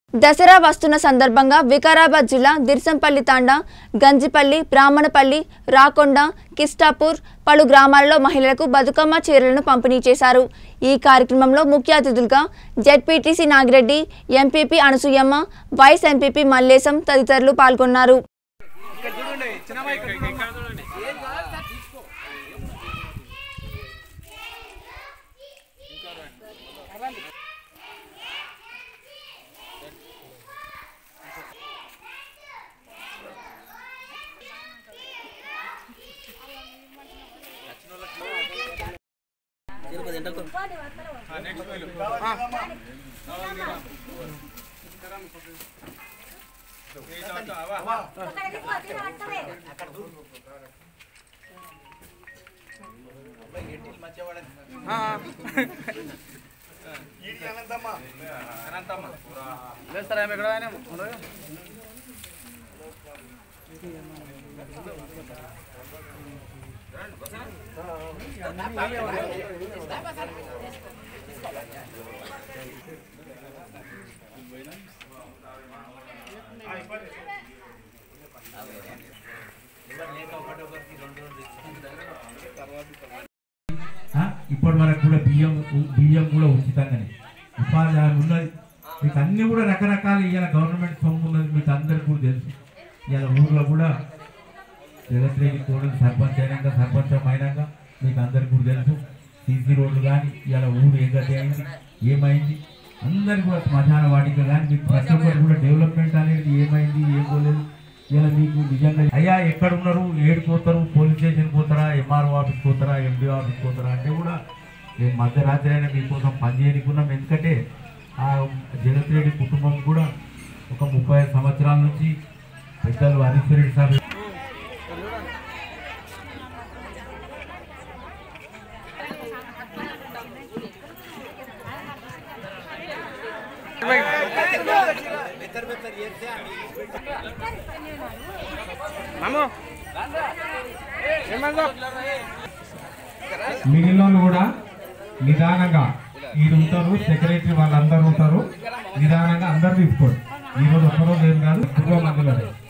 దసరా వస్తున్న సందర్భంగా వికారాబాద్ జిల్లా దిర్సంపల్లి తాండా గంజిపల్లి బ్రాహ్మణపల్లి రాకొండ కిస్టాపూర్ పలు గ్రామాలలో మహిళలకు బతుకమ్మ చీరలను పంపిణీ చేశారు ఈ కార్యక్రమంలో ముఖ్య అతిథులుగా ZPTC Nagireddy MPP Anasuyamma vice MPP Mallesham తదితరులు పాల్గొన్నారు ఆ, ఇప్పటి వరకు కూడా బియ్యం బియ్యం కూడా ఉచితంగానే ఉపాధి హామీ ఉన్నది మీకు అన్ని కూడా రకరకాల ఇవాళ గవర్నమెంట్ సొమ్ము ఉన్నది మీకు అందరికి కూడా తెలుసు ఇవాళ ఊర్లో కూడా జగత్రేకి కూడా సర్పంచ్ అయినాక సర్పంచం అయినాక మీకు అందరికి కూడా తెలుసు సీసీ రోడ్లు కానీ ఇవాళ ఊరు ఏ గతి అయింది ఏమైంది అందరికి కూడా శ్మశాన వాటిక కానీ మీకు ప్రతి ఒక్కరు కూడా డెవలప్మెంట్ అనేది ఏమైంది ఏం పోలేదు ఇలా మీకు నిజంగా అయ్యా ఎక్కడ ఉన్నారు ఏడు పోతారు పోలీస్ స్టేషన్ పోతారా ఎంఆర్ఓ ఆఫీస్ పోతారా ఎండిఓ ఆఫీస్ పోతారా అంటే కూడా మేము మధ్యరాత్రి అయినా మీకోసం పనిచేయనుకున్నాం ఎందుకంటే ఆ జగత్ రెడ్డి కుటుంబం కూడా ఒక ముప్పై ఐదు సంవత్సరాల నుంచి పెద్దలు హరీష్ రెడ్డి సార్ మిగిలిన వాళ్ళు కూడా నిదానంగా వీళ్ళు ఉంటారు సెక్రటరీ వాళ్ళందరూ ఉంటారు నిదానంగా అందరు తీసుకోండి ఈ రోజు ఒక్కరోజు ఏం కాదు ఎక్కువ మంది ఉన్నారు